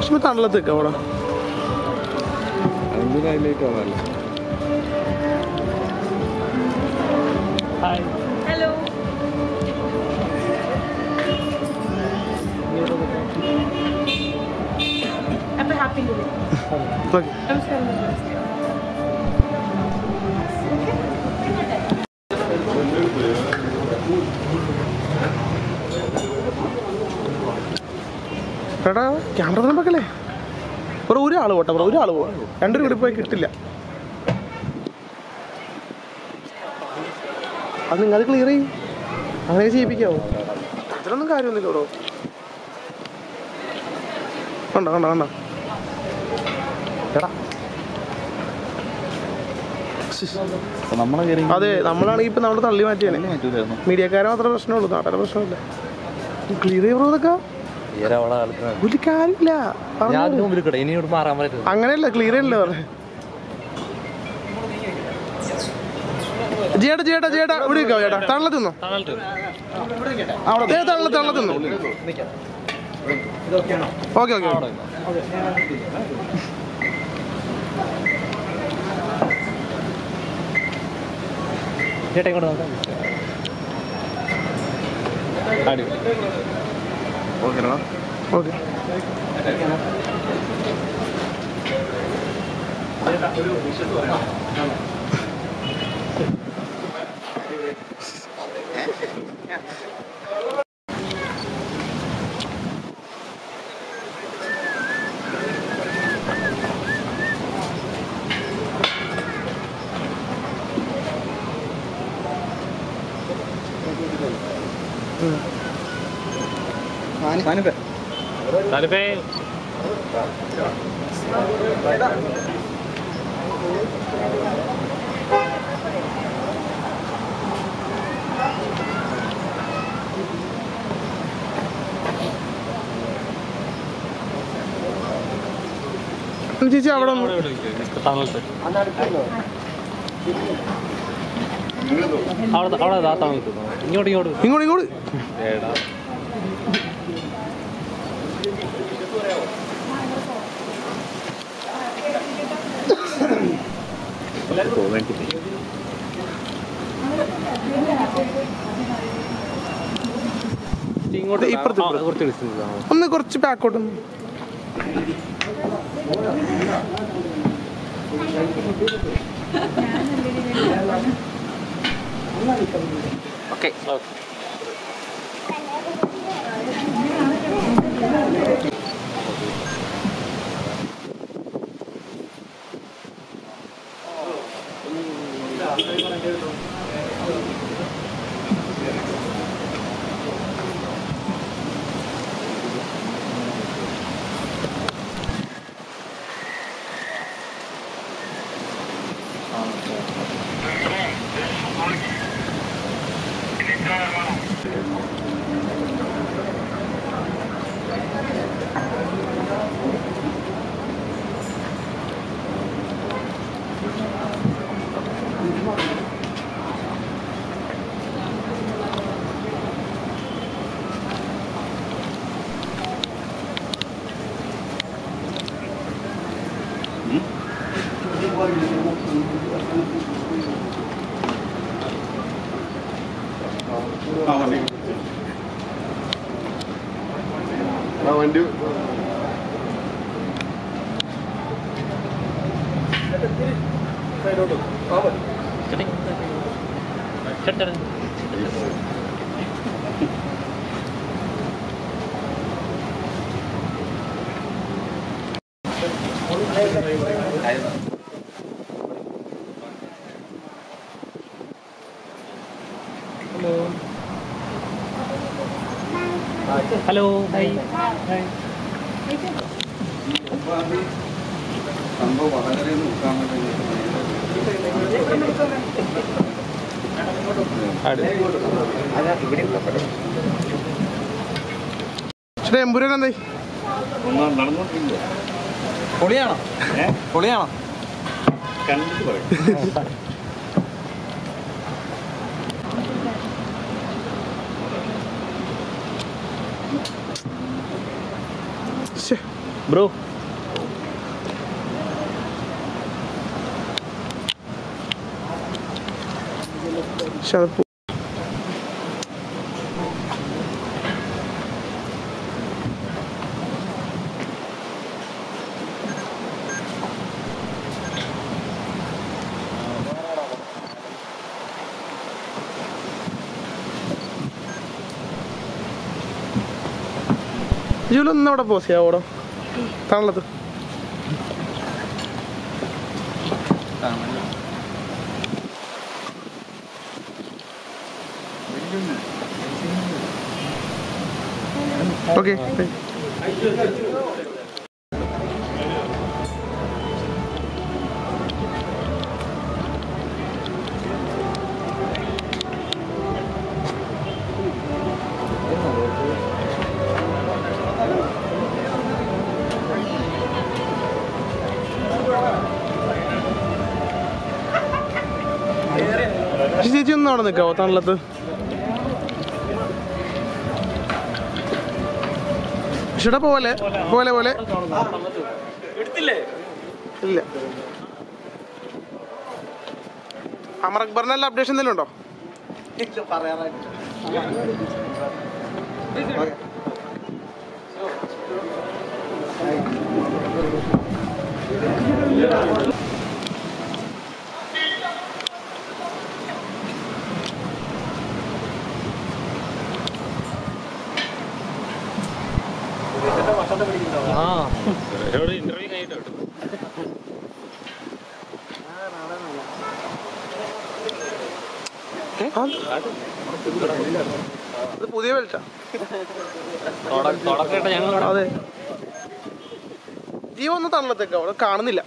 കുറച്ച് തണലത്ത് നിൽക്കാം അവിടെ അതെന്തിനാ അതിലേക്ക് വന്നല്ലേ ഹലോ അപ്പൊ ഹാപ്പി ന്യൂ ഇയർ ഓക്കെ നമസ്കാരം എടാ ക്യാമറ തന്നെ വെക്കല്ലേ ബ്രോ ഒരാൾ പോട്ടെ ബ്രോ ഒരാൾ പോവാ രണ്ടു കൂടി പോയി കിട്ടില്ല അത് നിങ്ങൾ ക്ലിയർ ചെയ്യും അങ്ങനെ ചെയ്യിപ്പിക്കാവോ അതിലൊന്നും കാര്യമൊന്നുമില്ല ബ്രോ കണ്ടോ കണ്ടോ കണ്ടോ എടാ അപ്പൊ നമ്മളെ കയറി അതെ നമ്മളാണെങ്കിൽ ഇപ്പൊ നമ്മൾ തള്ളി മാറ്റിയാണ് പറ്റൂലായിരുന്നു മീഡിയക്കാരെ മാത്രമേ പ്രശ്നമുള്ളൂ നാട്ടുകാരെ പ്രശ്നമില്ല ക്ലിയർ ചെയ്യ ബ്രോ ഇതൊക്കെ ഒരു കാര്യമില്ല പറഞ്ഞോ. ഞാൻ മുമ്പിൽ കിട്ടെ ഇനി ഇവിടെ മാറാൻ പറ്റരുത് അങ്ങനെയല്ല ക്ലിയർ അല്ലേ പറഞ്ഞേ ചേട്ടാ ചേട്ടാ ചേട്ടാ ഇവിടെ നിൽക്കാവോ ചേട്ടാ തള്ള തിന്നോ ഏ തള്ള തള്ള തിന്നോ ഓക്കെ ഓക്കെ ചേട്ടാ ഇങ്ങോട്ട് നോക്കാം ഓക്കെടാ ഓക്കെ താലിപ്പേ ചേച്ചി അവിടെ ഒന്ന് തണലത്ത് അവിടെ അവിടെ ആ തണലത്ത് ഇങ്ങോട്ട് ഇങ്ങോട്ട് ഇങ്ങോട്ട് ഇങ്ങോട്ട് ഏടാ ഇങ്ങോട്ട് ഇപ്പുറത്ത് ആ, കുറച്ച് ഡിസ്റ്റൻസ് ആണ് ഒന്ന് കുറച്ച് ബാക്കോട്ട് ഒന്ന് ഓക്കെ ആ വണ്ടി ചേട്ടാ ഹലോ ഹായ് സംഭവം വളരെ നോക്കാൻ ചേട്ടാ എമ്പുരാൻ എന്തായി ഒന്നാം നടന്നോണ്ടില്ല പൊളിയാണോ പൊളിയാണോ കണ്ടിട്ട് പറയും ശ്ശേ. ബ്രോ പക്ഷെ അത് പോ- ജൂലി ഒന്ന് അവിടെ പോസ് ചെയ്യാം ഓടോ തണലത്ത് ഓക്കെ ചേച്ചി ഒന്ന് അവിടെ നിൽക്കാവോ തണലത്ത് ഷുട പോലെ പോലെ പോലെ എടുത്തില്ലേ ഇല്ല അമർ അക്ബറിന് എല്ലാ അപ്ഡേഷൻ എന്തെങ്കിലും ഉണ്ടോ ആ ഇന്റർവ്യൂ കഴിഞ്ഞിട്ടോ ഇത് പുതിയ ബെൽറ്റാ തുടക്കട്ടെ ഞങ്ങൾ അതെ ജീവ ഒന്ന് തണലത്തേക്ക് അവിടെ കാണുന്നില്ല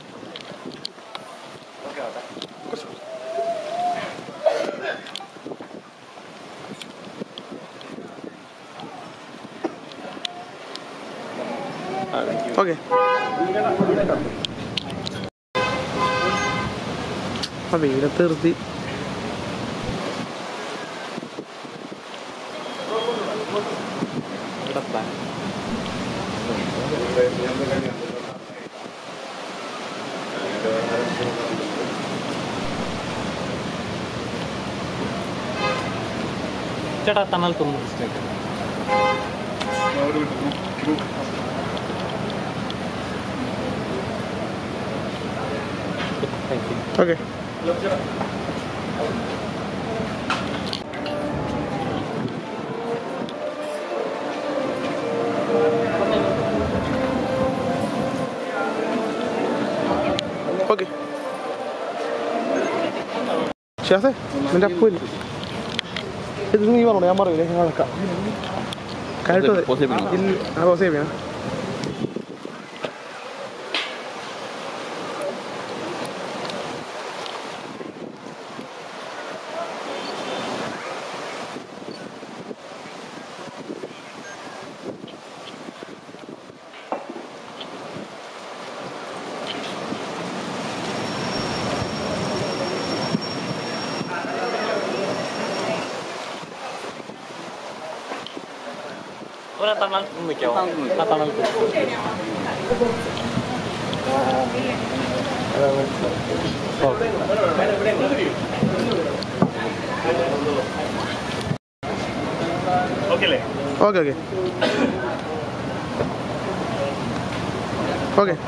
ഓക്കെ ആ വെയിലത്ത് നിർത്തി ചേട്ടാ തണൽ തോന്നുന്നു mistake thank you okay okay ഷാസേ നിന്റെ അപ്പൂല്ലേ ഇത് നീ പറഞ്ഞോ ഞാൻ പറയൂലേ ഞാൻ നടക്കാം കേട്ടോ ഇല്ല ആ പോസ് ചെയ്യാം ഒരു തണൽ നിൽക്കാവോ ആ തണൽ ഓക്കെ അല്ലേ ഓക്കെ ഓക്കെ ഓക്കെ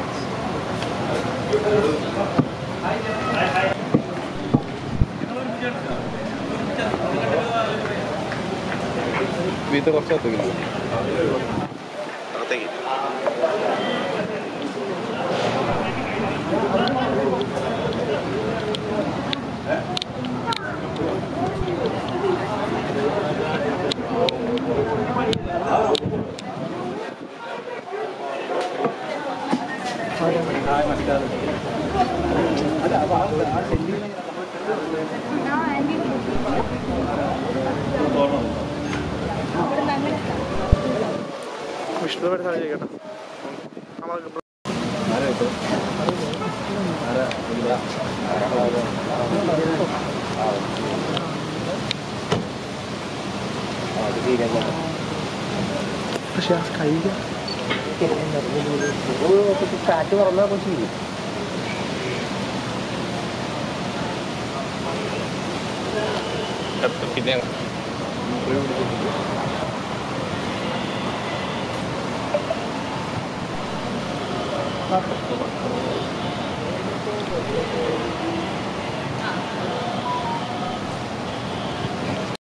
വീട്ടിൽ കുറച്ച് എത്തിക്കില്ല വിഷ്ണുവായിട്ട് സാധനം ചെയ്യട്ടെ നമ്മൾ പക്ഷെ ആ കഴിയുക കാറ്റ് തുറന്നാൽ കുറച്ച് ചെയ്യും പിന്നെ ആ